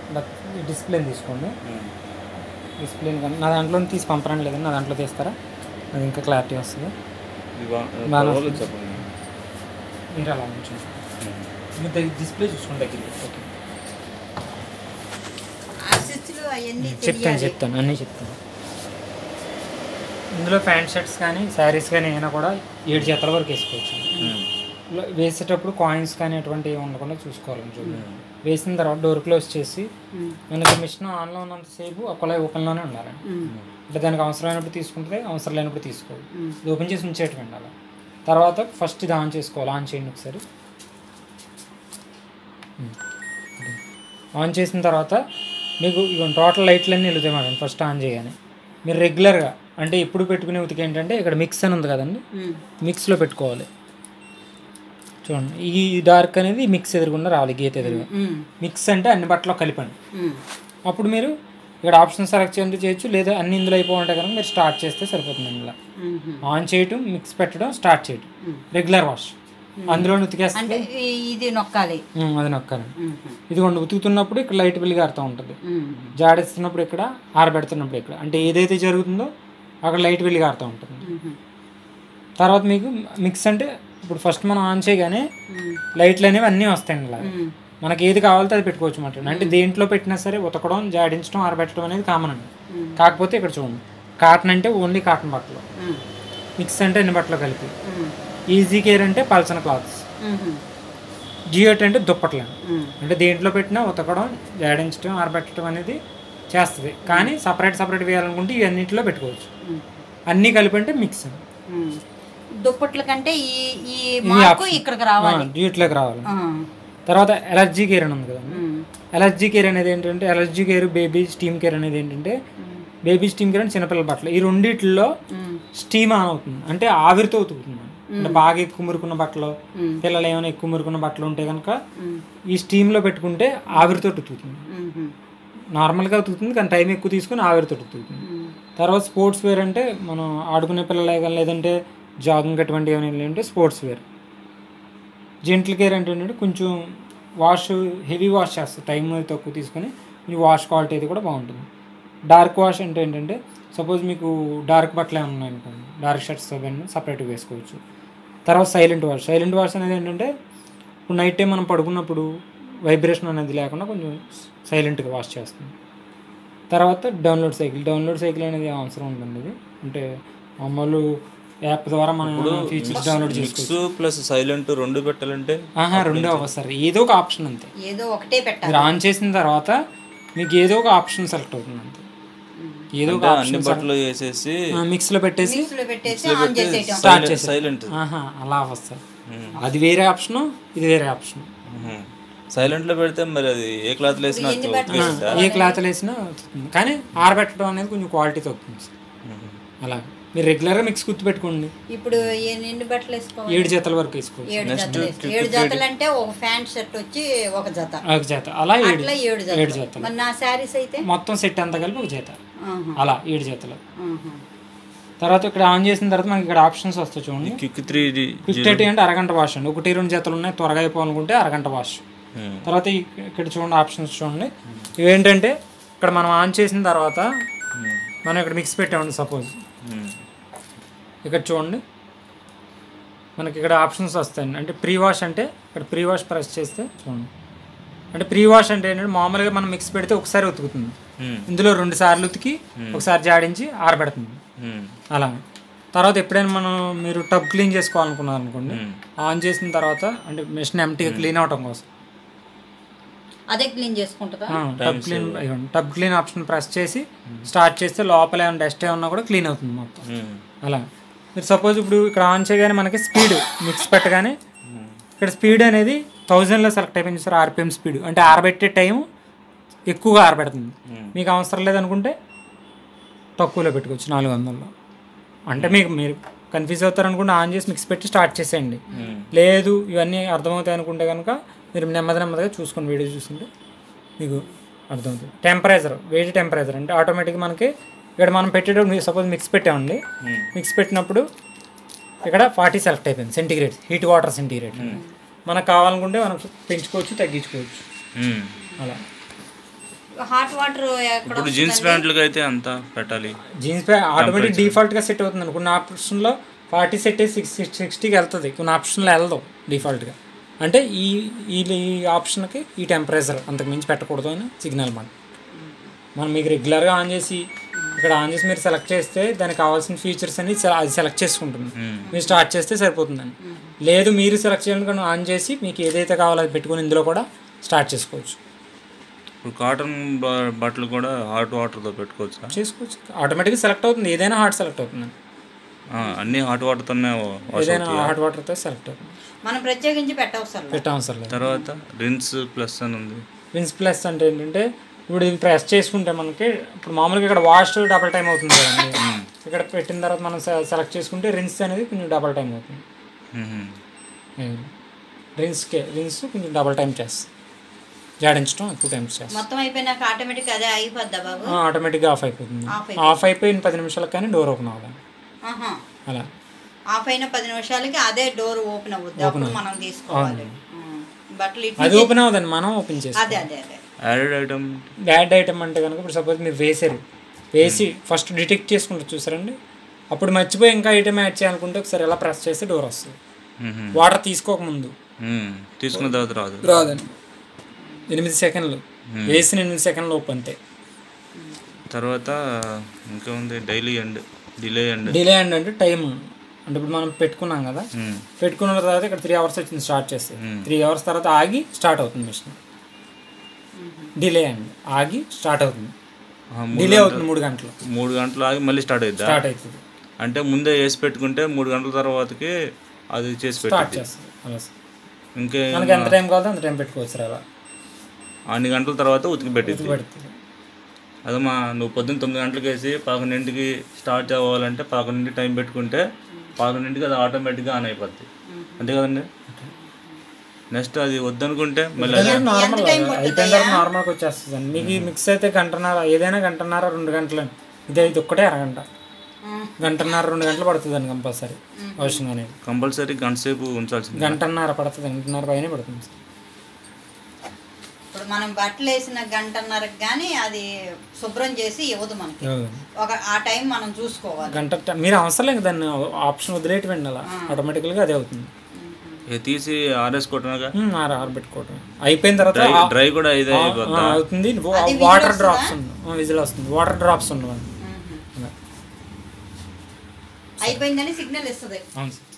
డిస్ప్లేని తీసుకోండి డిస్ప్లేని కానీ నా దాంట్లో తీసి పంపడం లేదండి నా దాంట్లో తీస్తారా అది ఇంకా క్లారిటీ వస్తుంది ఇది బా- బాగా పర్వాలేదు చెప్పండి మీరు అలా ఉంచండి మీరు దగ్గర డిస్ప్లే చూసుకోండి దగ్గర ఓకే ఆ స్విచ్లు అవన్నీ చెప్తాను తెలియాలి చెప్తాను అన్నీ చెప్తాను ఇందులో ప్యాంట్ షర్ట్స్ కానీ శారీస్ కానీ అయినా కూడా ఏడు జతల వరకు వేసుకోవచ్చు ఉమ్. ఇలా వేసేటప్పుడు కాయిన్స్ కానీ అటువంటి ఏమి ఉండకుండా చూసుకోవాలని చూడండి వేసిన తర్వాత డోర్ క్లోజ్ చేసి ఉమ్, మనకి మిషన్ ఆన్లో ఉన్నంతసేపు ఒకలా ఓపెన్లోనే ఉండాలి ఉమ్, అంటే దానికి అవసరమైనప్పుడు తీసుకుంటే అవసరం లేనప్పుడు తీసుకోవాలి ఉమ్. ఇది ఓపెన్ చేసి ఉంచేటం ఉండాలి తర్వాత ఫస్ట్ ఇది ఆన్ చేసుకోవాలి ఆన్ చేయండి ఒకసారి ఉమ్. ఆన్ చేసిన తర్వాత మీకు ఇక టోటల్ లైట్లన్నీ వెళ్తాయి మేడం ఫస్ట్ ఆన్ చేయగానే మీరు రెగ్యులర్గా అంటే ఎప్పుడు పెట్టుకునే ఉతికి ఏంటంటే ఇక్కడ మిక్స్ అని ఉంది కదండి ఉమ్, మిక్స్లో పెట్టుకోవాలి చూడండి ఈ డార్క్ అనేది మిక్స్ ఎదురుగుండా రావాలి గీత ఎదురుగా ఉమ్, మిక్స్ అంటే అన్ని బట్టలు కలిపండి ఉమ్, అప్పుడు మీరు ఇక్కడ ఆప్షన్ సెలెక్ట్ చేయండి చేయొచ్చు లేదా అన్ని ఇందులో అయిపోతుంటే కనుక మీరు స్టార్ట్ చేస్తే సరిపోతుంది ఇలా ఉమ్. ఆన్ చేయటం మిక్స్ పెట్టడం స్టార్ట్ చేయటం రెగ్యులర్ వాష్ అందులో ఉతికేస్తే అంటే ఈ- ఇది నొక్కాలి ఉమ్, అది నొక్కాలి ఉమ్, ఇదిగోండి ఉతుకుతున్నప్పుడు ఇక్కడ లైట్ వెలిగి ఆడుతూ ఉంటుంది ఉమ్, జాడేస్తున్నప్పుడు ఇక్కడ ఆరబెడుతున్నప్పుడు ఇక్కడ అంటే ఏదైతే జరుగుతుందో అక్కడ లైట్ వెలిగి ఆడుతూ ఉంటుంది ఉమ్, తర్వాత మీకు మిక్స్ అంటే ఇప్పుడు ఫస్ట్ మనం ఆన్ చేయగానే ఉమ్, లైట్లు అనేవి అన్నీ వస్తాయండి ఇలా ఉమ్, మనకి ఏది కావాలో అది పెట్టుకోవచ్చు అన్నమాట అంటే దేంట్లో పెట్టినా సరే ఉతకడం జాడించడం ఆరబెట్టడం అనేది కామన్ అండి ఉమ్. కాకపోతే ఇక్కడ చూడండి కాటన్ అంటే ఓన్లీ కాటన్ బట్టలు ఉమ్, మిక్స్ అంటే ఎన్ని బట్టలు కలిపి ఉమ్, ఈజీ కేర్ అంటే పల్సన క్లాత్స్ ఉమ్, జియోట్ అంటే దుప్పట్లు ఉమ్, అంటే దేంట్లో పెట్టినా ఉతకడం జాడించడం ఆరబెట్టడం అనేది చేస్తుంది కానీ సపరేట్ సపరేట్ వేయాలనుకుంటే ఇవన్నింటిలో పెట్టుకోవచ్చు ఉమ్, అన్నీ కలిపి అంటే మిక్స్ ఉమ్. దుప్పట్ల కంటే ఈ ఈ మార్కు ఇక్కడికి రావాలి జియోట్లోకి రావాలి ఆ, తర్వాత ఎలర్జీ కేర్ అని ఉంది కదండి ఉమ్, ఎలర్జీ కేర్ అనేది ఏంటంటే allergy care baby steam care అనేది ఏంటంటే బేబీ స్టీమ్ కేర్ అంటే చిన్నపిల్లల బట్టలు ఈ రెండిట్లో ఉమ్, స్టీమ్ ఆన్ అవుతుంది అంటే ఆవిరితో ఉతుకుతుంది అంటే బాగా ఎక్కువ మురుకున్న బట్టలు ఉమ్. పిల్లలు ఏమైనా ఎక్కువ మురుకున్న బట్టలు ఉంటే కనుక ఉమ్, ఈ స్టీమ్లో పెట్టుకుంటే ఆవిరితో ఉతుకుతుంది ఉమ్, ఉమ్, నార్మల్గా ఉతుకుతుంది కానీ టైం ఎక్కువ తీసుకుని ఆవిరితో ఉతుకుతుంది ఉమ్, తర్వాత స్పోర్ట్స్ వేర్ అంటే మనం ఆడుకునే పిల్లలే కానీ లేదంటే జాగింగ్ అటువంటి ఏమైనా అంటే స్పోర్ట్స్ వేర్ జెంట్ల కేర్ అంటే ఏంటంటే కొంచెం వాష్ హెవీ వాష్ చేస్తుంది టైం అనేది తక్కువ తీసుకొని మీ వాష్ క్వాలిటీ అయితే కూడా బాగుంటుంది డార్క్ వాష్ అంటే ఏంటంటే సపోజ్ మీకు డార్క్ బట్టలు ఏమైనా ఉన్నాయనుకోండి డార్క్ షర్ట్స్ అవన్నీ సపరేట్గా వేసుకోవచ్చు తర్వాత సైలెంట్ వాష్ సైలెంట్ వాష్ అనేది ఏంటంటే ఇప్పుడు నైట్ టైం మనం పడుకున్నప్పుడు వైబ్రేషన్ అనేది లేకుండా కొంచెం సైలెంట్గా వాష్ చేస్తుంది తర్వాత డౌన్లోడ్ సైకిల్ డౌన్లోడ్ సైకిల్ అనేది అవసరం ఉంటుంది ఇది అంటే మామూలు యాప్ ద్వారా మనం ఫీచర్స్ డౌన్లోడ్ చేసుకోవచ్చు మిక్స్ ప్లస్ సైలెంట్ రెండు పెట్టాలంటే ఆహా రెండో అవసరం ఏదో ఒక ఆప్షన్ అంతే ఏదో ఒకటే పెట్టాలి మీరు ఆన్ చేసిన తర్వాత మీకు ఏదో ఒక ఆప్షన్ సెలెక్ట్ అవుతుంది అంతే ఏదో ఒక అంటే అన్ని బట్టలు వేసేసి మిక్స్లో పెట్టేసి మిక్స్లో పెట్టేసి ఆన్ చేసేయటం స్టార్ట్ చేసి సైలెంట్ ఆహా అలా వస్తుంది అది వేరే ఆప్షన్ ఇది వేరే ఆప్షన్ సైలెంట్ లో పెడితే మరి అది ఏ క్లాత్ వేసినా ఉతికేస్తుందా? ఏ క్లాత్ వేసినా ఉతుకుతుంది. కానీ ఆరబెట్టడం అనేది కొంచెం క్వాలిటీ తగ్గుతుంది సార్. అలా మీరు రెగ్యులర్గా మిక్స్ గుర్తు పెట్టుకోండి ఇప్పుడు ఏ నిండు బట్టలు వేసుకోవాలి ఏడు జతల వరకు వేసుకోవచ్చు ఏడు జతలు వేసుకో- ఏడు జతలు అంటే ఒక ప్యాంట్ షర్ట్ వచ్చి ఒక జత ఒక జత అలా ఏడు అట్లా ఏడు ఏడు జతలు జతలు మరి నా శారీస్ అయితే మొత్తం సెట్ అంతా కలిపి ఒక జత ఆహా, అలా ఏడు జతలు ఆహా. తర్వాత ఇక్కడ ఆన్ చేసిన తర్వాత మనకి ఇక్కడ ఆప్షన్స్ వస్తాయి చూడండి క్విక్ త్రీ క్విక్ థర్టీ అంటే అరగంట వాష్ అండి ఒకటి రెండు జతలు ఉన్నాయి త్వరగా అయిపోవాలనుకుంటే అరగంట వాష్ తర్వాత ఈ- ఇక్కడ చూడండి ఆప్షన్స్ చూడండి ఇవేంటంటే ఇక్కడ మనం ఆన్ చేసిన తర్వాత మనం ఇక్కడ మిక్స్ పెట్టామండి సపోజ్ ఇక్కడ చూడండి మనకి ఇక్కడ ఆప్షన్స్ వస్తాయండి అంటే ప్రీ వాష్ అంటే ఇక్కడ ప్రీ వాష్ ప్రెస్ చేస్తే చూడండి అంటే ప్రీ వాష్ అంటే ఏంటంటే మామూలుగా మనం మిక్స్ పెడితే ఒకసారి ఉతుకుతుంది ఇందులో రెండు సార్లు ఉతికి ఒకసారి జాడించి ఆరబెడుతుంది అలా తర్వాత ఎప్పుడైనా మనం మీరు టబ్ క్లీన్ చేసుకోవాలనుకున్నారు అనుకోండి ఆన్ చేసిన తర్వాత అంటే మిషన్ ఎంటీగా క్లీన్ అవటం కోసం అదే క్లీన్ చేసుకుంటుందా tub clean tub clean option press చేసి స్టార్ట్ చేస్తే లోపల ఏమైనా డస్ట్ ఏమన్నా కూడా క్లీన్ అవుతుంది మొత్తం అలా మీరు సపోజ్ ఇప్పుడు ఇక్కడ ఆన్ చేయగానే మనకి స్పీడ్ మిక్స్ పెట్టగానే ఇక్కడ స్పీడ్ అనేది థౌజండ్లో సెలెక్ట్ అయిపోయింది సార్ ఆర్పిఎం స్పీడ్ అంటే ఆరబెట్టే టైం ఎక్కువగా ఆరబెడుతుంది మీకు అవసరం లేదనుకుంటే తక్కువలో పెట్టుకోవచ్చు నాలుగు వందల్లో అంటే మీకు మీరు కన్ఫ్యూజ్ అవుతారు అనుకుంటే ఆన్ చేసి మిక్స్ పెట్టి స్టార్ట్ చేసేయండి లేదు ఇవన్నీ అర్థమవుతాయి అనుకుంటే కనుక మీరు నెమ్మది నెమ్మదిగా చూసుకొని వీడియో చూసుకుంటే మీకు అర్థమవుతుంది టెంపరేచర్ వేడి టెంపరేచర్ అంటే ఆటోమేటిక్గా మనకి ఇక్కడ మనం పెట్టేటప్పుడు సపోజ్ మిక్స్ పెట్టామండి మిక్స్ పెట్టినప్పుడు ఇక్కడ ఫార్టీ సెలెక్ట్ అయిపోయింది సెంటిగ్రేడ్ హీట్ వాటర్ సెంటిగ్రేడ్ మనకు కావాలనుకుంటే మనం పెంచుకోవచ్చు తగ్గించుకోవచ్చు అలా హాట్ వాటర్ ఎక్కడ ఇప్పుడు జీన్స్ ప్యాంట్లకి అయితే అంత పెట్టాలి జీన్స్ ప్యాంట్ ఆటోమేటిక్ డిఫాల్ట్గా సెట్ అవుతుంది అండి కొన్ని ఆప్షన్లో ఫార్టీ సెట్ సిక్స్ సిక్స్టీకి వెళ్తుంది కొన్ని ఆప్షన్లో వెళ్ళదు డిఫాల్ట్గా అంటే ఈ ఈ ఈ ఆప్షన్కి ఈ టెంపరేచర్ అంతకు మించి పెట్టకూడదు అని సిగ్నల్ మన మనం మీకు రెగ్యులర్గా ఆన్ చేసి ఇక్కడ ఆన్ చేసి మీరు సెలెక్ట్ చేస్తే దానికి కావాల్సిన ఫీచర్స్ అన్ని సెల- అది సెలెక్ట్ చేసుకుంటుంది మీరు స్టార్ట్ చేస్తే సరిపోతుందండి లేదు మీరు సెలెక్ట్ చేయడానికి ఆన్ చేసి మీకు ఏదైతే కావాలో అది పెట్టుకుని ఇందులో కూడా స్టార్ట్ చేసుకోవచ్చు ఇప్పుడు కాటన్ బ- బట్టలు కూడా హాట్ వాటర్తో పెట్టుకోవచ్చా చేసుకోవచ్చు ఆటోమేటిక్గా సెలెక్ట్ అవుతుంది ఏదైనా హార్ట్ సెలెక్ట్ అవుతుంది ఆ, అన్నీ హాట్ వాటర్తోనే వాష్ ఏదైనా హాట్ వాటర్తో సెలెక్ట్ అవుతుంది మనం ప్రత్యేకించి పెట్టవసరం లేదు. పెట్టవసరం లేదు తర్వాత రిన్స్ ప్లస్ అని ఉంది విన్స్ ప్లస్ అంటే ఏంటంటే ఇప్పుడు ఇది ప్రెస్ చేసుకుంటే మనకి ఇప్పుడు మామూలుగా ఇక్కడ వాష్ డబల్ టైం అవుతుంది కదండి ఇక్కడ పెట్టిన తర్వాత మనం సెలెక్ట్ చేసుకుంటే రిన్స్ అనేది కొంచెం డబల్ టైం అవుతుంది మ్మ్. రిన్స్కే రిన్స్ కొంచెం డబల్ టైం చేస్తుంది జాడించడం టూ టైమ్స్ చేస్తుంది మొత్తం అయిపోయినాక ఆటోమేటిక్ అదే అయిపోద్దా బాబు ఆటోమేటిక్గా ఆఫ్ అయిపోతుంది ఆఫ్ ఆఫ్ అయిపోయిన పది నిమిషాలకు కానీ డోర్ ఓపెన్ అవ్వాలి ఆహా. అలా ఆఫ్ అయిన పది నిమిషాలకి అదే డోర్ ఓపెన్ అవుద్ది అప్పుడు మనం తీసుకోవాలి ఉం. బట్టలు ఇటు అది ఓపెన్ అవ్వదండి మనం ఓపెన్ చేస్తాం అదే అదే అదే యాడెడ్ ఐటమ్ బ్యాడ్ ఐటమ్ అంటే కనుక ఇప్పుడు సపోజ్ మీరు వేసారు వేసి ఫస్ట్ డిటెక్ట్ చేసుకుంటారు చూసారండి అప్పుడు మర్చిపోయి ఇంకా ఐటమ్ యాడ్ చేయాలనుకుంటే ఒకసారి ఎలా ప్రెస్ చేస్తే డోర్ వస్తుంది వాటర్ తీసుకోకముందు తీసుకున్న తర్వాత రాదు రాదండి ఎనిమిది సెకండ్లు వేసిన ఎనిమిది సెకండ్లు ఓపెన్ అంతే తర్వాత ఇంకా ఉంది daily end delay end delay and అంటే టైం అంటే ఇప్పుడు మనం పెట్టుకున్నాం కదా పెట్టుకున్న తర్వాత ఇక్కడ త్రీ అవర్స్ వచ్చింది స్టార్ట్ చేస్తే త్రీ అవర్స్ తర్వాత ఆగి స్టార్ట్ అవుతుంది మిషన్ డిలే అండి ఆగి స్టార్ట్ అవుతుంది డిలే అవుతుంది మూడు గంటలు మూడు గంటలు ఆగి మళ్ళీ స్టార్ట్ అవుద్దా స్టార్ట్ అవుతుంది అంటే ముందే వేసి పెట్టుకుంటే మూడు గంటల తర్వాతకి అది చేసి స్టార్ట్ పెట్టి చేస్తుంది అలా ఇంకే మనకి ఎంత టైం కావాలో అంత టైం పెట్టుకోవచ్చు అలా అన్ని గంటల తర్వాత ఉతికి పెట్టింది పెడుతుంది అదమ్మా నువ్వు పొద్దున్న తొమ్మిది గంటలకు వేసి పదకొండింటికి స్టార్ట్ అవ్వాలంటే పదకొండింటికి టైం పెట్టుకుంటే పదకొండింటికి అది ఆటోమేటిక్గా ఆన్ అయిపోద్ది అంతే కదండి నెక్స్ట్ అది వద్దనుకుంటే మళ్ళీ అది నార్మల్ అయిపోయిన తర్వాత నార్మల్గా వచ్చేస్తుంది అండి మీకు ఈ మిక్స్ అయితే గంటన్నర ఏదైనా గంటన్నర రెండు గంటలు అండి ఇది ఇది ఒక్కటే అరగంట గంటన్నర రెండు గంటలు పడుతుంది అండి కంపల్సరీ వాషింగ్ అనేది కంపల్సరీ గంట సేపు ఉంచాల్సింది గంటన్నర పడుతుంది గంటన్నర పైన పడుతుంది సార్. ఇప్పుడు మనం బట్టలు వేసిన గంటన్నరకు కానీ అది శుభ్రం చేసి ఇవ్వదు మనకి అవునండి. ఒక ఆ టైం మనం చూసుకోవాలి గంట ట- మీరు అవసరం లేదు దాన్ని ఆప్షన్ వదిలేయటండి అలా ఆటోమేటిక్గా అదే అవుతుంది ఇక తీసి ఆరేసుకోవటంగా ఉమ్, ఆర ఆరబెట్టుకోవటం అయిపోయిన తర్వాత డ్రై ఆ- డ్రై కూడా ఇదే ఆ, అయిపోద్దా అవుతుంది వాటర్ డ్రాప్స్ ఉండవు విజిల్ వస్తుంది వాటర్ డ్రాప్స్ ఉండవండి అలా. అయిపోయిందని సిగ్నల్ ఇస్తుంది అవును సార్